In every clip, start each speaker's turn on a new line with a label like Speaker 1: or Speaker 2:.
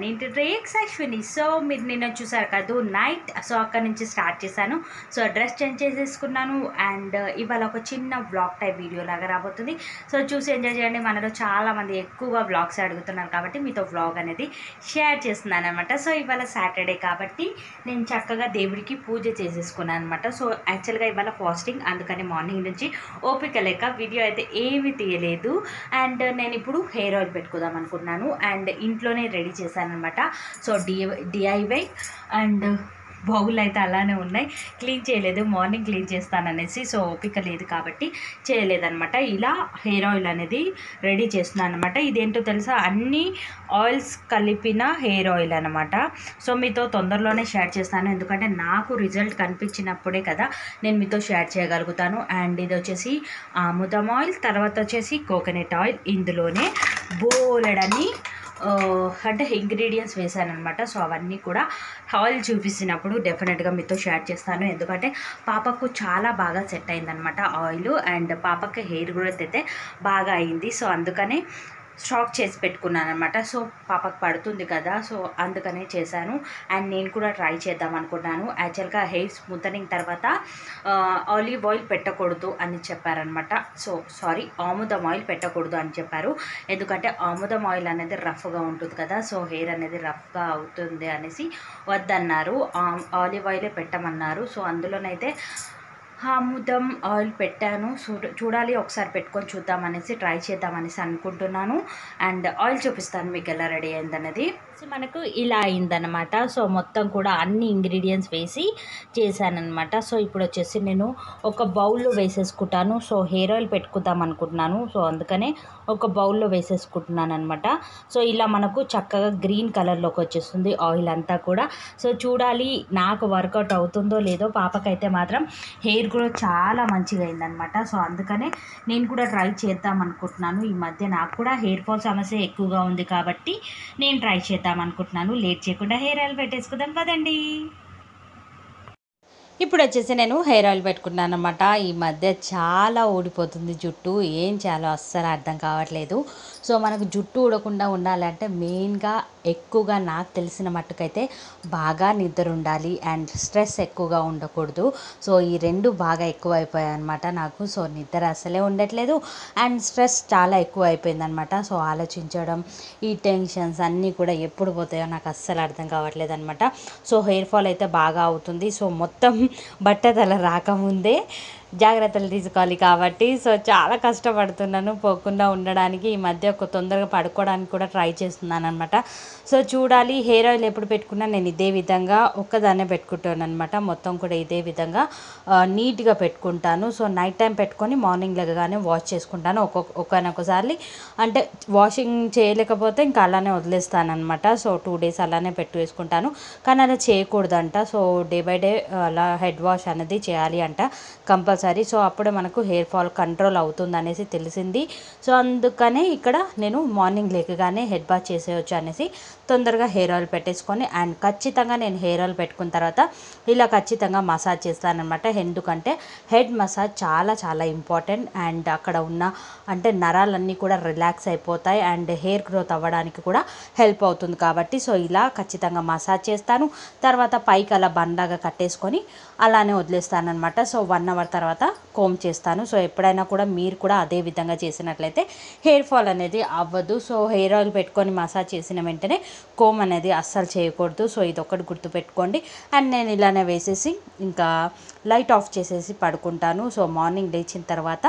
Speaker 1: Money ఇంటి ట్రేక్స్ Ashwini so మీరు నిన్న చూసారు కదా నైట్ సో అక్కడ నుంచి స్టార్ట్ చేశాను సో డ్రెస్ చేంజ్ చేసేసుకున్నాను అండ్ ఇవాళ ఒక చిన్న బ్లాగ్ టైప్ వీడియో లాగా రాబోతుంది సో చూసి ఎంజాయ్ చేయండి మనలో చాలామంది ఎక్కువగా బ్లాగ్స్ అడుగుతున్నారు కాబట్టి మీతో బ్లాగ్ అనేది షేర్ చేస్తున్నాను అనమాట సో ఇవాళ సాటర్డే కాబట్టి నేను చక్కగా దేవుడికి పూజ చేసేసుకున్నాను అనమాట సో యాక్చువల్గా ఇవాళ ఫాస్టింగ్ అందుకని మార్నింగ్ నుంచి ఓపిక లేక వీడియో అయితే ఏమీ తీయలేదు అండ్ నేను ఇప్పుడు హెయిర్ ఆయిల్ పెట్టుకుందాం అనుకున్నాను అండ్ ఇంట్లోనే రెడీ చేశాను అనమాట so D DIY and bowl అయితే అలానే ఉన్నాయి క్లీన్ చేయలేదు మార్నింగ్ క్లీన్ చేస్తాననేసి సో ఓపిక లేదు కాబట్టి చేయలేదన్నమాట ఇలా హెయిర్ ఆయిల్ అనేది రెడీ చేస్తున్నాను అనమాట ఇదేంటో తెలుసా అన్ని ఆయిల్స్ కలిపిన హెయిర్ ఆయిల్ అనమాట సో మీతో తొందరలోనే షేర్ చేస్తాను ఎందుకంటే నాకు రిజల్ట్ కనిపించినప్పుడే కదా నేను మీతో షేర్ చేయగలుగుతాను అండ్ ఇది వచ్చేసి ఆముదం ఆయిల్ తర్వాత వచ్చేసి కోకోనట్ ఆయిల్ ఇందులోనే బోలెడని ఆ, అంటే ఇంగ్రీడియంట్స్ వేసాను అనమాట సో అవన్నీ కూడా ఆయిల్ చూపిస్తున్నప్పుడు డెఫినెట్గా మీతో షేర్ చేస్తాను ఎందుకంటే పాపకు చాలా బాగా సెట్ అయిందనమాట ఆయిల్ అండ్ పాపకి హెయిర్ గ్రోత్ అయితే బాగా అయింది సో అందుకనే స్టాక్ చేసి పెట్టుకున్నాను అనమాట సో పాపకు పడుతుంది కదా సో అందుకనే చేశాను అండ్ నేను కూడా ట్రై చేద్దాం అనుకున్నాను యాక్చువల్గా హెయిర్ స్మూతనింగ్ తర్వాత ఆలివ్ ఆయిల్ పెట్టకూడదు అని చెప్పారనమాట సో సారీ ఆముదం ఆయిల్ పెట్టకూడదు అని చెప్పారు ఎందుకంటే ఆముదం ఆయిల్ అనేది రఫ్గా ఉంటుంది కదా సో హెయిర్ అనేది రఫ్గా అవుతుంది అనేసి వద్దన్నారు ఆలివ్ ఆయిలే పెట్టమన్నారు సో అందులోనైతే ఆముదం ఆయిల్ పెట్టాను చూడ చూడాలి ఒకసారి పెట్టుకొని చూద్దామనేసి ట్రై చేద్దామనేసి అనుకుంటున్నాను అండ్ ఆయిల్ చూపిస్తాను మీకు ఎలా రెడీ అయిందన్నది సో మనకు ఇలా అయిందనమాట సో మొత్తం కూడా అన్ని ఇంగ్రీడియంట్స్ వేసి చేశానమాట సో ఇప్పుడు వచ్చేసి నేను ఒక బౌల్లో వేసేసుకుంటాను సో హెయిర్ ఆయిల్ పెట్టుకుందాం అనుకుంటున్నాను సో అందుకనే ఒక బౌల్లో వేసేసుకుంటున్నాను అనమాట సో ఇలా మనకు చక్కగా గ్రీన్ కలర్లోకి వచ్చేస్తుంది ఆయిల్ అంతా కూడా సో చూడాలి నాకు వర్కౌట్ అవుతుందో లేదో పాపకైతే మాత్రం హెయిర్ గ్రోత్ చాలా మంచిగా అయిందనమాట సో అందుకనే నేను కూడా ట్రై చేద్దాం అనుకుంటున్నాను ఈ మధ్య నాకు కూడా హెయిర్ ఫాల్ సమస్య ఎక్కువగా ఉంది కాబట్టి నేను ట్రై చేద్దాం అనుకుంటున్నాను లేట్ చేయకుండా హెయిర్ ఆయిల్ పెట్టేసుకుందాం పదండి ఇప్పుడు వచ్చేసి నేను హెయిర్ ఆయిల్ పెట్టుకున్నాను అనమాట ఈ మధ్య చాలా ఊడిపోతుంది జుట్టు ఏం చేయాలో అస్సలు అర్థం కావట్లేదు సో మనకు జుట్టు ఊడకుండా ఉండాలంటే మెయిన్గా ఎక్కువగా నాకు తెలిసిన మట్టుకైతే బాగా నిద్ర ఉండాలి అండ్ స్ట్రెస్ ఎక్కువగా ఉండకూడదు సో ఈ రెండు బాగా ఎక్కువ అయిపోయాయి అనమాట నాకు సో నిద్ర అసలే ఉండట్లేదు అండ్ స్ట్రెస్ చాలా ఎక్కువ అయిపోయింది అనమాట సో ఆలోచించడం ఈ టెన్షన్స్ అన్నీ కూడా ఎప్పుడు పోతాయో నాకు అస్సలు అర్థం కావట్లేదు అనమాట సో హెయిర్ ఫాల్ అయితే బాగా అవుతుంది సో మొత్తం బట్టతల రాకముందే జాగ్రత్తలు తీసుకోవాలి కాబట్టి సో చాలా కష్టపడుతున్నాను పోకుండా ఉండడానికి ఈ మధ్య ఒక తొందరగా పడుకోవడానికి కూడా ట్రై చేస్తున్నాను అనమాట సో చూడాలి హెయిర్ ఆయిల్ ఎప్పుడు పెట్టుకున్నా నేను ఇదే విధంగా ఒక్కదాన్నే పెట్టుకుంటాను అనమాట మొత్తం కూడా ఇదే విధంగా ఆ, నీట్గా పెట్టుకుంటాను సో నైట్ టైం పెట్టుకొని మార్నింగ్ లెగగానే వాష్ చేసుకుంటాను ఒక్కొక్క ఒకనొకసారి అంటే వాషింగ్ చేయలేకపోతే ఇంకా అలానే వదిలేస్తాను అనమాట సో టూ డేస్ అలానే పెట్టు వేసుకుంటాను కానీ అలా చేయకూడదంట సో డే బై డే అలా హెడ్ వాష్ అనేది చేయాలి అంట కంపల్సరీ సో అప్పుడే మనకు హెయిర్ ఫాల్ కంట్రోల్ అవుతుంది అనేసి తెలిసింది సో అందుకనే ఇక్కడ నేను మార్నింగ్ లేకగానే హెడ్ బాత్ చేసేయచ్చు అనేసి తొందరగా హెయిర్ ఆయిల్ పెట్టేసుకొని అండ్ ఖచ్చితంగా నేను హెయిర్ ఆయిల్ పెట్టుకున్న తర్వాత ఇలా ఖచ్చితంగా మసాజ్ చేస్తానన్నమాట ఎందుకంటే హెడ్ మసాజ్ చాలా చాలా ఇంపార్టెంట్ అండ్ అక్కడ ఉన్న అంటే నరాలన్నీ కూడా రిలాక్స్ అయిపోతాయి అండ్ హెయిర్ గ్రోత్ అవ్వడానికి కూడా హెల్ప్ అవుతుంది కాబట్టి సో ఇలా ఖచ్చితంగా మసాజ్ చేస్తాను తర్వాత పైకి అలా బండాగా కట్టేసుకొని అలానే వదిలేస్తానమాట సో వన్ అవర్ తర్వాత కోమ్ చేస్తాను సో ఎప్పుడైనా కూడా మీరు కూడా అదే విధంగా చేసినట్లయితే హెయిర్ ఫాల్ అనేది అవ్వదు సో హెయిర్ ఆయిల్ పెట్టుకొని మసాజ్ చేసిన వెంటనే కోమ్ అనేది అస్సలు చేయకూడదు సో ఇది ఒకటి గుర్తుపెట్టుకోండి అండ్ నేను ఇలానే వేసేసి ఇంకా లైట్ ఆఫ్ చేసేసి పడుకుంటాను సో మార్నింగ్ లేచిన తర్వాత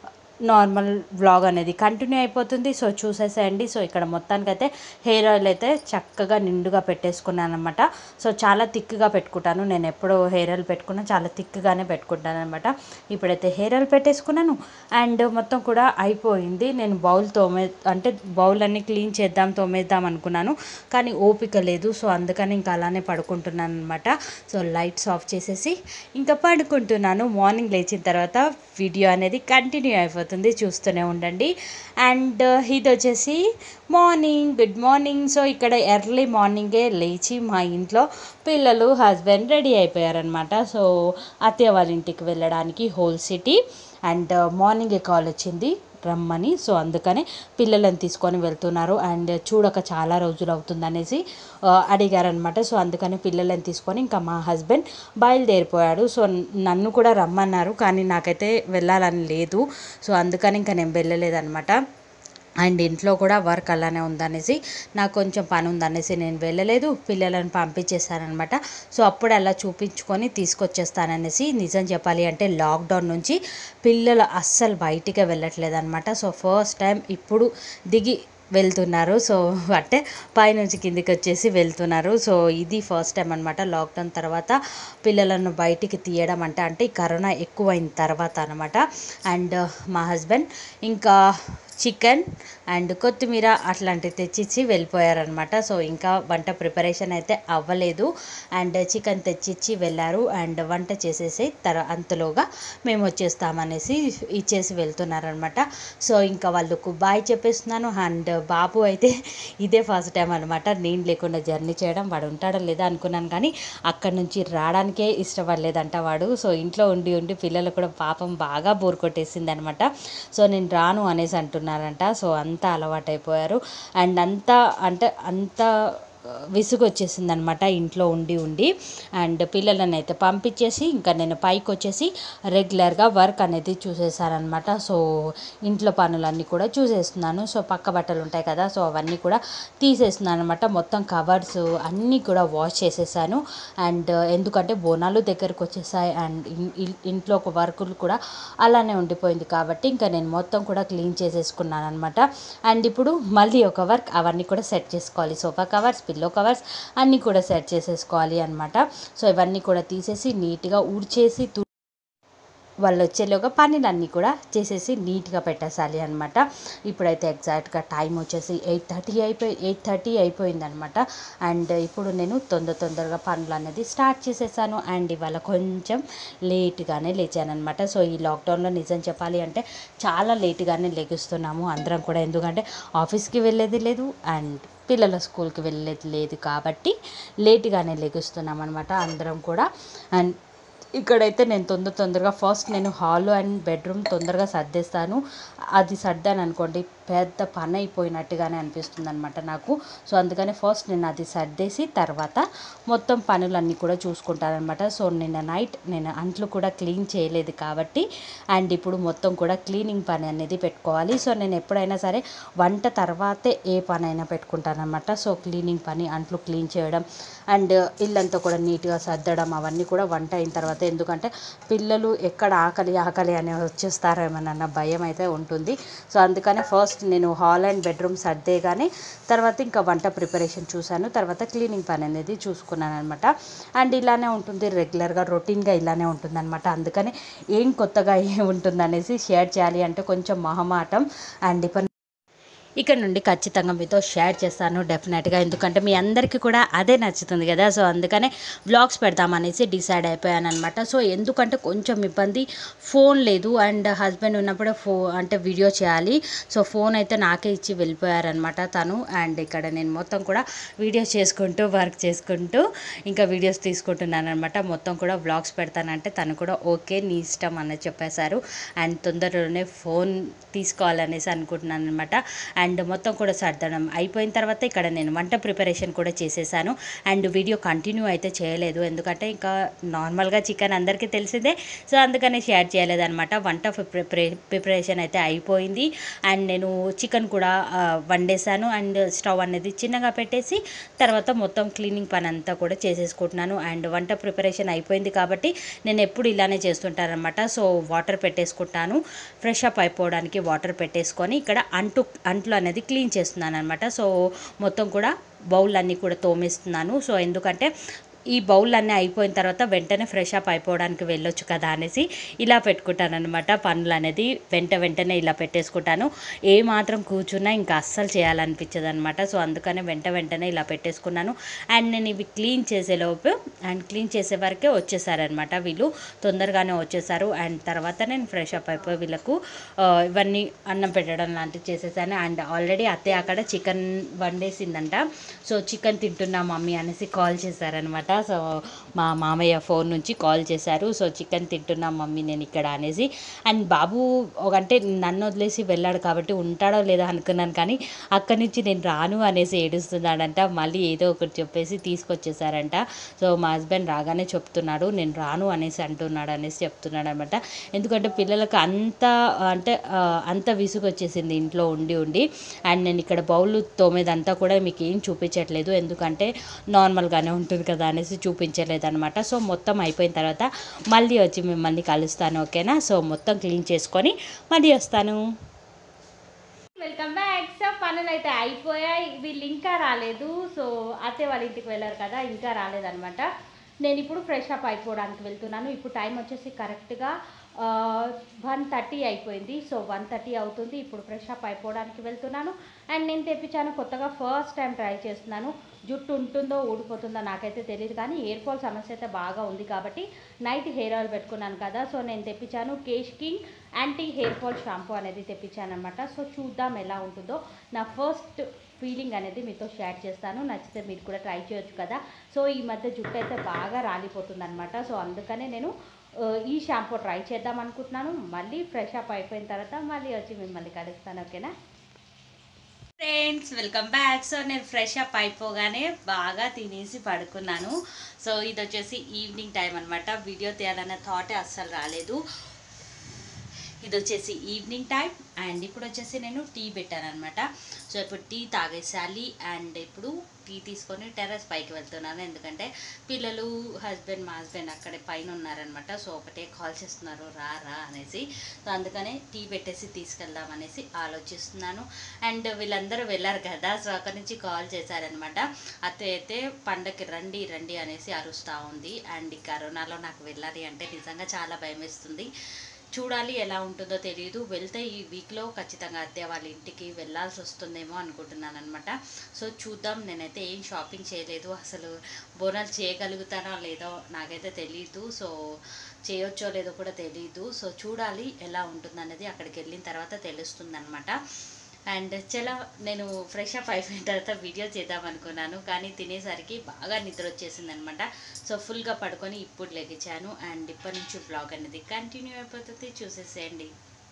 Speaker 1: నార్మల్ వ్లాగ్ అనేది కంటిన్యూ అయిపోతుంది సో చూసేసేయండి సో ఇక్కడ మొత్తానికైతే హెయిర్ ఆయిల్ అయితే చక్కగా నిండుగా పెట్టేసుకున్నాను అనమాట సో చాలా థిక్గా పెట్టుకుంటాను నేను ఎప్పుడు హెయిర్ ఆయిల్ పెట్టుకున్నా చాలా థిక్గానే పెట్టుకుంటాను అనమాట ఇప్పుడైతే హెయిర్ ఆయిల్ పెట్టేసుకున్నాను అండ్ మొత్తం కూడా అయిపోయింది నేను బౌల్ తోమే అంటే బౌల్ అన్ని క్లీన్ చేద్దాం తోమేద్దాం అనుకున్నాను కానీ ఓపిక లేదు సో అందుకని ఇంకా అలానే పడుకుంటున్నాను అనమాట సో లైట్స్ ఆఫ్ చేసేసి ఇంకా పడుకుంటున్నాను మార్నింగ్ లేచిన తర్వాత వీడియో అనేది కంటిన్యూ అయిపోతుంది చూస్తూనే ఉండండి అండ్ ఇది వచ్చేసి మార్నింగ్ గుడ్ మార్నింగ్ సో ఇక్కడ ఎర్లీ మార్నింగే లేచి మా ఇంట్లో పిల్లలు హస్బెండ్ రెడీ అయిపోయారనమాట సో అత్తయ్య వాళ్ళ ఇంటికి వెళ్ళడానికి హోల్ సిటీ అండ్ మార్నింగే కాల్ వచ్చింది రమ్మని సో అందుకనే పిల్లలను తీసుకొని వెళ్తున్నారు అండ్ చూడక చాలా రోజులు అవుతుందనేసి ఆ, అడిగారనమాట సో అందుకని పిల్లలను తీసుకొని ఇంకా మా హస్బెండ్ బయలుదేరిపోయాడు సో నన్ను కూడా రమ్మన్నారు కానీ నాకైతే వెళ్ళాలని లేదు సో అందుకని ఇంకా నేను వెళ్ళలేదన్నమాట అండ్ ఇంట్లో కూడా వర్క్ అలానే ఉందనేసి నాకు కొంచెం పని ఉందనేసి నేను వెళ్ళలేదు పిల్లలను పంపించేస్తానమాట సో అప్పుడు అలా చూపించుకొని తీసుకొచ్చేస్తాననేసి నిజం చెప్పాలి అంటే లాక్డౌన్ నుంచి పిల్లలు అస్సలు బయటికే వెళ్ళట్లేదు అనమాట సో ఫస్ట్ టైం ఇప్పుడు దిగి వెళ్తున్నారు సో అంటే పైనుంచి కిందికి వచ్చేసి వెళ్తున్నారు సో ఇది ఫస్ట్ టైం అనమాట లాక్డౌన్ తర్వాత పిల్లలను బయటికి తీయడం అంటే అంటే ఈ కరోనా ఎక్కువైన తర్వాత అనమాట అండ్ మా హస్బెండ్ ఇంకా చికెన్ అండ్ కొత్తిమీర అట్లాంటివి తెచ్చిచ్చి వెళ్ళిపోయారనమాట సో ఇంకా వంట ప్రిపరేషన్ అయితే అవ్వలేదు అండ్ చికెన్ తెచ్చిచ్చి వెళ్ళారు అండ్ వంట చేసేసి తర అంతలోగా మేము వచ్చేస్తామనేసి ఇచ్చేసి వెళ్తున్నారనమాట సో ఇంకా వాళ్ళకు బాయ్ చెప్పేస్తున్నాను అండ్ బాబు అయితే ఇదే ఫస్ట్ టైం అనమాట నేను లేకుండా జర్నీ చేయడం వాడు ఉంటాడో లేదా అనుకున్నాను కానీ అక్కడి నుంచి రావడానికే ఇష్టపడలేదంట వాడు సో ఇంట్లో ఉండి ఉండి పిల్లలు కూడా పాపం బాగా బోర్ కొట్టేసింది అనమాట సో నేను రాను అనేసి అంటున్నారంట సో అంతా అలవాటైపోయారు అండ్ అంతా అంటే అంత విసుగు వచ్చేసింది అనమాట ఇంట్లో ఉండి ఉండి అండ్ పిల్లలను అయితే పంపించేసి ఇంకా నేను పైకి వచ్చేసి రెగ్యులర్గా వర్క్ అనేది చూసేసానమాట సో ఇంట్లో పనులన్నీ కూడా చూసేస్తున్నాను సో పక్క బట్టలు ఉంటాయి కదా సో అవన్నీ కూడా తీసేస్తున్నాను అనమాట మొత్తం కవర్స్ అన్నీ కూడా వాష్ చేసేసాను అండ్ ఎందుకంటే బోనాలు దగ్గరకు వచ్చేసాయి అండ్ ఇన్- ఇన్- ఇంట్లో ఒక వర్కులు కూడా అలానే ఉండిపోయింది కాబట్టి ఇంకా నేను మొత్తం కూడా క్లీన్ చేసేసుకున్నాను అనమాట అండ్ ఇప్పుడు మళ్ళీ ఒక వర్క్ అవన్నీ కూడా సెట్ చేసుకోవాలి సోఫా కవర్స్ పిల్లో కవర్స్ అన్నీ కూడా సెట్ చేసేసుకోవాలి అనమాట సో ఇవన్నీ కూడా తీసేసి నీట్గా ఊడ్చేసి తు- వాళ్ళు వచ్చేలోగా పనులన్నీ కూడా చేసేసి నీట్గా పెట్టేసాలి అనమాట ఇప్పుడైతే ఎగ్జాక్ట్గా టైం వచ్చేసి ఎయిట్ థర్టీ అయిపోయి ఎయిట్ థర్టీ అయిపోయిందనమాట అండ్ ఇప్పుడు నేను తొందర తొందరగా పనులు అనేది స్టార్ట్ చేసేసాను అండ్ ఇవాళ కొంచెం లేట్గానే లేచానమాట సో ఈ లాక్డౌన్లో నిజం చెప్పాలి అంటే చాలా లేట్గానే లెగుస్తున్నాము అందరం కూడా ఎందుకంటే ఆఫీస్కి వెళ్ళేది లేదు అండ్ పిల్లల స్కూల్కి వెళ్ళేది లేదు కాబట్టి లేట్గానే లెగుస్తున్నాం అనమాట అందరం కూడా అండ్ ఇక్కడైతే నేను తొందర తొందరగా ఫస్ట్ నేను హాల్ అండ్ బెడ్రూమ్ తొందరగా సర్దేస్తాను అది సర్దాను అనుకోండి పెద్ద పని అయిపోయినట్టుగానే అనిపిస్తుంది అనమాట నాకు సో అందుకని ఫస్ట్ నేను అది సర్దేసి తర్వాత మొత్తం పనులన్నీ కూడా చూసుకుంటానమాట సో నిన్న నైట్ నేను అంట్లు కూడా క్లీన్ చేయలేదు కాబట్టి అండ్ ఇప్పుడు మొత్తం కూడా క్లీనింగ్ పని అనేది పెట్టుకోవాలి సో నేను ఎప్పుడైనా సరే వంట తర్వాతే ఏ పని అయినా పెట్టుకుంటానమాట సో క్లీనింగ్ పని అంట్లు క్లీన్ చేయడం అండ్ ఇల్లంతా కూడా నీట్గా సర్దడం అవన్నీ కూడా వంట అయిన తర్వాత ఎందుకంటే పిల్లలు ఎక్కడ ఆకలి ఆకలి అని వచ్చేస్తారేమోనన్న భయం అయితే ఉంటుంది సో అందుకనే ఫస్ట్ నేను హాల్ అండ్ బెడ్రూమ్ సర్దేగానే తర్వాత ఇంకా వంట ప్రిపరేషన్ చూశాను తర్వాత క్లీనింగ్ పని అనేది చూసుకున్నాను అనమాట అండ్ ఇలానే ఉంటుంది రెగ్యులర్గా రొటీన్గా ఇలానే ఉంటుంది అనమాట అందుకని ఏం కొత్తగా ఏం ఉంటుందనేసి షేర్ చేయాలి అంటే కొంచెం మొహమాటం అండ్ ఇప్పుడు ఇక్కడ నుండి ఖచ్చితంగా మీతో షేర్ చేస్తాను డెఫినెట్గా ఎందుకంటే మీ అందరికీ కూడా అదే నచ్చుతుంది కదా సో అందుకనే వ్లాగ్స్ పెడదామనేసి డిసైడ్ అయిపోయాను అనమాట సో ఎందుకంటే కొంచెం ఇబ్బంది ఫోన్ లేదు అండ్ హస్బెండ్ ఉన్నప్పుడే ఫో అంటే వీడియో చేయాలి సో ఫోన్ అయితే నాకే ఇచ్చి వెళ్ళిపోయారనమాట తను అండ్ ఇక్కడ నేను మొత్తం కూడా వీడియో చేసుకుంటూ వర్క్ చేసుకుంటూ ఇంకా వీడియోస్ తీసుకుంటున్నాను అనమాట మొత్తం కూడా వ్లాగ్స్ పెడతానంటే తను కూడా ఓకే నీ ఇష్టం అన్నది చెప్పేశారు అండ్ తొందరలోనే ఫోన్ తీసుకోవాలనేసి అనుకుంటున్నాను అనమాట అండ్ మొత్తం కూడా సర్దడం అయిపోయిన తర్వాత ఇక్కడ నేను వంట ప్రిపరేషన్ కూడా చేసేసాను అండ్ వీడియో కంటిన్యూ అయితే చేయలేదు ఎందుకంటే ఇంకా నార్మల్గా చికెన్ అందరికీ తెలిసిందే సో అందుకని షేర్ చేయలేదన్నమాట వంట ప్రిపరే ప్రిపరేషన్ అయితే అయిపోయింది అండ్ నేను చికెన్ కూడా ఆ, వండేసాను అండ్ స్టవ్ అనేది చిన్నగా పెట్టేసి తర్వాత మొత్తం క్లీనింగ్ పని అంతా కూడా చేసేసుకుంటున్నాను అండ్ వంట ప్రిపరేషన్ అయిపోయింది కాబట్టి నేను ఎప్పుడు ఇలానే చేస్తుంటానన్నమాట సో వాటర్ పెట్టేసుకుంటాను ఫ్రెష్ అప్ అయిపోవడానికి వాటర్ పెట్టేసుకొని ఇక్కడ అంటు అంట్లు అనేది క్లీన్ చేస్తున్నాను అనమాట సో మొత్తం కూడా బౌల్ అన్నీ కూడా తోమేస్తున్నాను సో ఎందుకంటే ఈ బౌల్ అన్నీ అయిపోయిన తర్వాత వెంటనే ఫ్రెష్ అప్ అయిపోవడానికి వెళ్ళొచ్చు కదా అనేసి ఇలా పెట్టుకుంటాను అనమాట పనులు అనేది వెంట వెంటనే ఇలా పెట్టేసుకుంటాను ఏ మాత్రం కూర్చున్నా ఇంకా అస్సలు చేయాలనిపించదు అనమాట సో అందుకనే వెంట వెంటనే ఇలా పెట్టేసుకున్నాను అండ్ నేను ఇవి క్లీన్ చేసేలోపు అండ్ క్లీన్ చేసే వరకే వచ్చేసారనమాట వీళ్ళు తొందరగానే వచ్చేసారు అండ్ తర్వాత నేను ఫ్రెష్ అప్ అయిపోయి వీళ్ళకు ఆ, ఇవన్నీ అన్నం పెట్టడం లాంటివి చేసేసాను అండ్ ఆల్రెడీ అత్తయ్య అక్కడ చికెన్ వండేసిందంట సో చికెన్ తింటున్నా మమ్మీ అనేసి కాల్ చేశారనమాట సో మా మామయ్య ఫోన్ నుంచి కాల్ చేశారు సో చికెన్ తింటున్నాం మమ్మీ నేను ఇక్కడ అనేసి అండ్ బాబు ఒక అంటే నన్ను వదిలేసి వెళ్ళాడు కాబట్టి ఉంటాడో లేదో అనుకున్నాను కానీ అక్కడి నుంచి నేను రాను అనేసి ఏడుస్తున్నాడంట మళ్ళీ ఏదో ఒకటి చెప్పేసి తీసుకొచ్చేసారంట సో మా హస్బెండ్ రాగానే చెప్తున్నాడు నేను రాను అనేసి అంటున్నాడు అనేసి చెప్తున్నాడు అనమాట ఎందుకంటే పిల్లలకు అంత అంటే ఆ, అంత విసుగు వచ్చేసింది ఇంట్లో ఉండి ఉండి అండ్ నేను ఇక్కడ బౌల్ తోమేదంతా కూడా మీకు ఏం చూపించట్లేదు ఎందుకంటే నార్మల్గానే ఉంటుంది కదా అనేసి చూపించలేదు అనమాట సో మొత్తం అయిపోయిన తర్వాత మళ్ళీ వచ్చి మిమ్మల్ని కలుస్తాను ఓకేనా సో మొత్తం క్లీన్ చేసుకొని మళ్ళీ వస్తాను వెల్కమ్ బ్యాక్ సో పనులు అయితే అయిపోయాయి వీళ్ళు ఇంకా రాలేదు సో అత్తయ్య వాళ్ళ ఇంటికి వెళ్ళారు కదా ఇంకా రాలేదనమాట నేను ఇప్పుడు ఫ్రెష్ అప్ అయిపోవడానికి వెళ్తున్నాను ఇప్పుడు టైం వచ్చేసి కరెక్ట్గా వన్ థర్టీ అయిపోయింది సో వన్ థర్టీ అవుతుంది ఇప్పుడు ఫ్రెష్ అప్ అయిపోవడానికి వెళ్తున్నాను అండ్ నేను తెప్పించాను కొత్తగా ఫస్ట్ టైం ట్రై చేస్తున్నాను జుట్టు ఉంటుందో ఊడిపోతుందో నాకైతే తెలియదు కానీ హెయిర్ ఫాల్ సమస్య అయితే బాగా ఉంది కాబట్టి నైట్ హెయిర్ ఆయిల్ పెట్టుకున్నాను కదా సో నేను తెప్పించాను Kesh King anti hair fall shampoo అనేది తెప్పించాను అనమాట సో చూద్దాం ఎలా ఉంటుందో నా ఫస్ట్ ఫీలింగ్ అనేది మీతో షేర్ చేస్తాను నచ్చితే మీరు కూడా ట్రై చేయొచ్చు కదా సో ఈ మధ్య జుట్టు అయితే బాగా రాలిపోతుంది అనమాట సో అందుకనే నేను ఆ, ఈ షాంపూ ట్రై చేద్దాం అనుకుంటున్నాను మళ్ళీ ఫ్రెష్ అప్ అయిపోయిన తర్వాత మళ్ళీ వచ్చి మిమ్మల్ని కలుస్తాను ఓకేనా ఫ్రెండ్స్ వెల్కమ్ బ్యాక్ సో నేను ఫ్రెష్ అప్ అయిపోగానే బాగా తినేసి పడుకున్నాను సో ఇది వచ్చేసి ఈవినింగ్ టైం అనమాట వీడియో తీయాలన్న థాటే అస్సలు రాలేదు ఇది వచ్చేసి ఈవినింగ్ టైం అండ్ ఇప్పుడు వచ్చేసి నేను టీ పెట్టాను అనమాట సో ఇప్పుడు టీ తాగేసాలి అండ్ ఇప్పుడు టీ తీసుకొని టెర్రస్ పైకి వెళ్తున్నాను ఎందుకంటే పిల్లలు హస్బెండ్ మా హస్బెండ్ అక్కడే పైన ఉన్నారనమాట సో ఒకటే కాల్ చేస్తున్నారు రా రా అనేసి సో అందుకనే టీ పెట్టేసి తీసుకెళ్దాం అనేసి ఆలోచిస్తున్నాను అండ్ వీళ్ళందరూ వెళ్ళారు కదా సో అక్కడి నుంచి కాల్ చేశారనమాట అత్తయ్య అయితే పండగకి రండి రండి అనేసి అరుస్తూ ఉంది అండ్ ఈ కరోనాలో నాకు వెళ్ళాలి అంటే నిజంగా చాలా భయం వేస్తుంది చూడాలి ఎలా ఉంటుందో తెలియదు వెళ్తే ఈ వీక్లో ఖచ్చితంగా అత్తయ్య వాళ్ళ ఇంటికి వెళ్ళాల్సి వస్తుందేమో అనుకుంటున్నాను అనమాట సో చూద్దాం నేనైతే ఏం షాపింగ్ చేయలేదు అసలు బోనాలు చేయగలుగుతానో లేదో నాకైతే తెలియదు సో చేయొచ్చో లేదో కూడా తెలియదు సో చూడాలి ఎలా ఉంటుందన్నది అక్కడికి వెళ్ళిన తర్వాత తెలుస్తుంది అండ్ చాలా నేను ఫ్రెష్ అప్ అయిపోయిన తర్వాత వీడియో చేద్దాం అనుకున్నాను కానీ తినేసరికి బాగా నిద్ర వచ్చేసింది అనమాట సో ఫుల్గా పడుకొని ఇప్పుడు లెగిచాను అండ్ ఇప్పటి నుంచి బ్లాగ్ అనేది కంటిన్యూ అయిపోతుంది చూసేసేయండి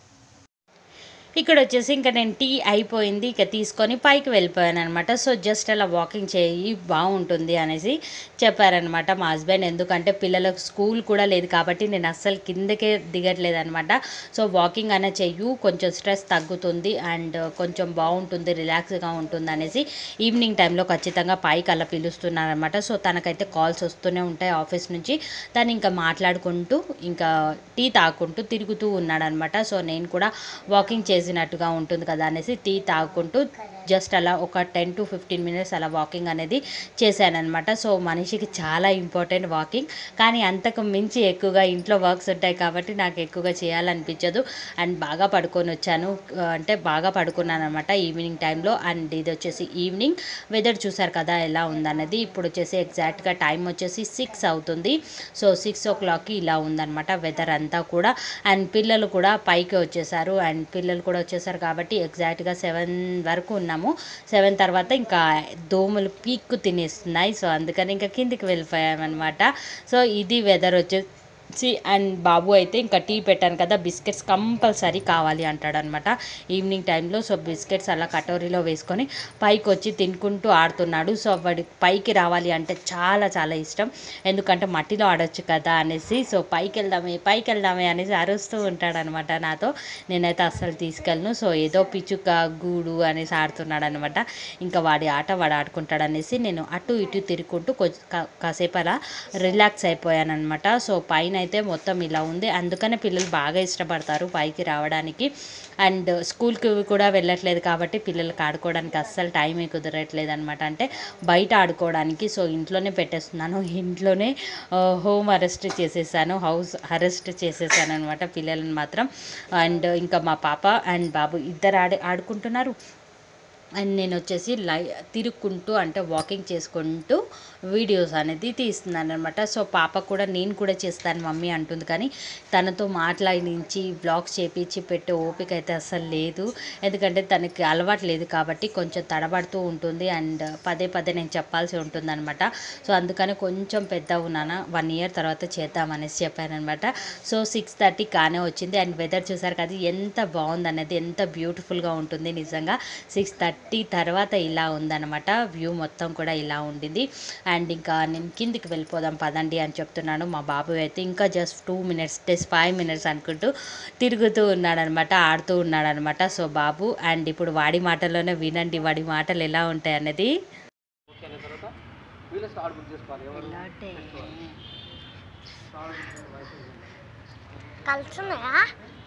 Speaker 1: ఇక్కడ వచ్చేసి ఇంకా నేను టీ అయిపోయింది ఇక తీసుకొని పైకి వెళ్ళిపోయాను అనమాట సో జస్ట్ అలా వాకింగ్ చేయి బాగుంటుంది అనేసి చెప్పారనమాట మా హస్బెండ్ ఎందుకంటే పిల్లలకు స్కూల్ కూడా లేదు కాబట్టి నేను అస్సలు కిందకే దిగట్లేదు అనమాట సో వాకింగ్ అనే చెయ్యు కొంచెం స్ట్రెస్ తగ్గుతుంది అండ్ కొంచెం బాగుంటుంది రిలాక్స్గా ఉంటుంది అనేసి ఈవినింగ్ టైంలో ఖచ్చితంగా పైకి అలా పిలుస్తున్నారనమాట సో తనకైతే కాల్స్ వస్తూనే ఉంటాయి ఆఫీస్ నుంచి తను ఇంకా మాట్లాడుకుంటూ ఇంకా టీ తాగుకుంటూ తిరుగుతూ ఉన్నాడనమాట సో నేను కూడా వాకింగ్ చేసినట్టుగా ఉంటుంది కదా అనేసి టీ తాగుకుంటూ జస్ట్ అలా ఒక టెన్ టు ఫిఫ్టీన్ మినిట్స్ అలా వాకింగ్ అనేది చేశానఅనమాట సో మనిషికి చాలా ఇంపార్టెంట్ వాకింగ్ కానీ అంతకు మించి ఎక్కువగా ఇంట్లో వర్క్స్ ఉంటాయి కాబట్టి నాకు ఎక్కువగా చేయాలనిపించదు అండ్ బాగా పడుకొని వచ్చాను ఆ, అంటే బాగా పడుకున్నాను అనమాట ఈవినింగ్ టైంలో అండ్ ఇది వచ్చేసి ఈవినింగ్ వెదర్ చూసారు కదా ఎలా ఉందన్నది ఇప్పుడు వచ్చేసి ఎగ్జాక్ట్గా టైం వచ్చేసి సిక్స్ అవుతుంది సో సిక్స్ ఓ క్లాక్కి ఇలా ఉందన్నమాట వెదర్ అంతా కూడా అండ్ పిల్లలు కూడా పైకి వచ్చేసారు అండ్ పిల్లలు కూడా వచ్చేసారు కాబట్టి ఎగ్జాక్ట్గా సెవెన్ వరకు ఉన్నాము సెవెన్ తర్వాత ఇంకా దోమలు పీక్కు తినేస్తున్నాయి సో అందుకని ఇంకా కిందికి వెళ్ళిపోయామన్నమాట సో ఇది వెదర్ వచ్చేసి అండ్ బాబు అయితే ఇంకా టీ పెట్టాను కదా బిస్కెట్స్ కంపల్సరీ కావాలి అంటాడనమాట ఈవినింగ్ టైంలో సో బిస్కెట్స్ అలా కటోరీలో వేసుకొని పైకి వచ్చి తినుకుంటూ ఆడుతున్నాడు సో వాడి పైకి రావాలి అంటే చాలా చాలా ఇష్టం ఎందుకంటే మట్టిలో ఆడొచ్చు కదా అనేసి సో పైకి వెళ్దామే పైకి వెళ్దామే అనేసి అరుస్తూ ఉంటాడనమాట నాతో నేనైతే అస్సలు తీసుకెళ్ళను సో ఏదో పిచ్చుక గూడు అనేసి ఆడుతున్నాడు అనమాట ఇంకా వాడి ఆట వాడు ఆడుకుంటాడు అనేసి నేను అటు ఇటు తిరుగుకుంటూ కొంచెం కా- కాసేపు అలా రిలాక్స్ అయిపోయాను అనమాట సో పైన అయితే మొత్తం ఇలా ఉంది అందుకనే పిల్లలు బాగా ఇష్టపడతారు పైకి రావడానికి అండ్ స్కూల్కి కూడా వెళ్ళట్లేదు కాబట్టి పిల్లలకి ఆడుకోవడానికి అస్సలు టైమే కుదరట్లేదు అనమాట అంటే బయట ఆడుకోవడానికి సో ఇంట్లోనే పెట్టేస్తున్నాను ఇంట్లోనే హోమ్ అరెస్ట్ చేసేసాను హౌస్ అరెస్ట్ చేసేసాను అనమాట పిల్లలను మాత్రం అండ్ ఇంకా మా పాప అండ్ బాబు ఇద్దరు ఆడి ఆడుకుంటున్నారు అండ్ నేను వచ్చేసి లై తిరుక్కుంటూ అంటే వాకింగ్ చేసుకుంటూ వీడియోస్ అనేది తీస్తున్నాను అనమాట సో పాప కూడా నేను కూడా చేస్తాను మమ్మీ అంటుంది కానీ తనతో మాట్లాడించి బ్లాగ్స్ చేపించి పెట్టే ఓపిక అయితే అస్సలు లేదు ఎందుకంటే తనకి అలవాటు లేదు కాబట్టి కొంచెం తడబడుతూ ఉంటుంది అండ్ పదే పదే నేను చెప్పాల్సి ఉంటుంది అనమాట సో అందుకని కొంచెం పెద్ద ఉన్నాను వన్ ఇయర్ తర్వాత చేద్దామనేసి చెప్పానమాట సో సిక్స్ థర్టీ కానే వచ్చింది అండ్ వెదర్ చూసారు కదా ఎంత బాగుంది అనేది ఎంత బ్యూటిఫుల్గా ఉంటుంది నిజంగా సిక్స్ థర్టీ తర్వాత ఇలా ఉందన్నమాట వ్యూ మొత్తం కూడా ఇలా ఉండింది అండ్ ఇంకా నేను కిందికి వెళ్ళిపోదాం పదండి అని చెప్తున్నాను మా బాబు అయితే ఇంకా just two minutes just five minutes అనుకుంటూ తిరుగుతూ ఉన్నాడనమాట ఆడుతూ ఉన్నాడనమాట సో బాబు అండ్ ఇప్పుడు వాడి మాటల్లోనే వినండి వాడి మాటలు ఎలా ఉంటాయి అనేది
Speaker 2: ఓకే అయిన తర్వాత వీళ్ళే స్టార్ బుక్ చేసుకోవాలి ఎవరు
Speaker 3: కలుసున్నాయా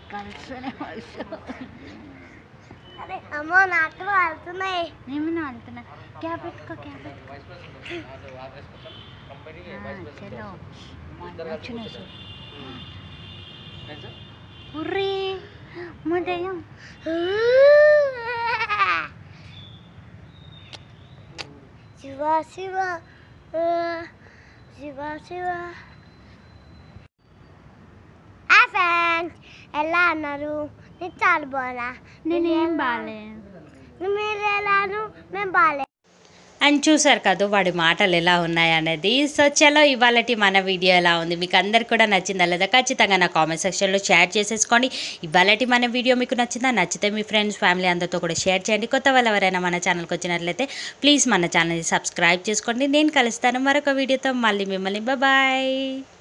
Speaker 3: అదే అమ్మో నాకు కలుస్తున్నాయి
Speaker 4: నేను అంటున్నా క్యాబ్ పెట్టుకో క్యాబ్ పెట్టుకో
Speaker 2: వైస్ ప్రెసిడెంట్ అది ఆర్డర్ వేసుకుంటాం కంపెనీకి వైస్ ప్రెసిడెంట్
Speaker 4: చలో
Speaker 2: ఇద్దరు కలిసి కూర్చోండి. ఏం సార్
Speaker 4: ఉర్రీ ఉదయం
Speaker 3: శివ శివ ఆ, శివ శివ ఆ ఫ్రెండ్స్ ఎలా అన్నారు నేను చాలా బాగా
Speaker 4: నేనేం బాలే
Speaker 3: మీరు ఎలాను మేము బాగాలే
Speaker 1: అండ్ చూసారు కదా వాడి మాటలు ఎలా ఉన్నాయి అనేది సో చలో ఇవాళటి మన వీడియో ఎలా ఉంది మీకు అందరికి కూడా నచ్చిందా లేదా ఖచ్చితంగా నా కామెంట్ సెక్షన్లో షేర్ చేసేసుకోండి ఇవాళటి మన వీడియో మీకు నచ్చిందా నచ్చితే మీ ఫ్రెండ్స్ ఫ్యామిలీ అందరితో కూడా షేర్ చేయండి కొత్త వాళ్ళు ఎవరైనా మన ఛానల్కి వచ్చినట్లయితే ప్లీజ్ మన ఛానల్ని సబ్స్క్రైబ్ చేసుకోండి నేను కలుస్తాను మరొక వీడియోతో మళ్ళీ మిమ్మల్ని బాయ్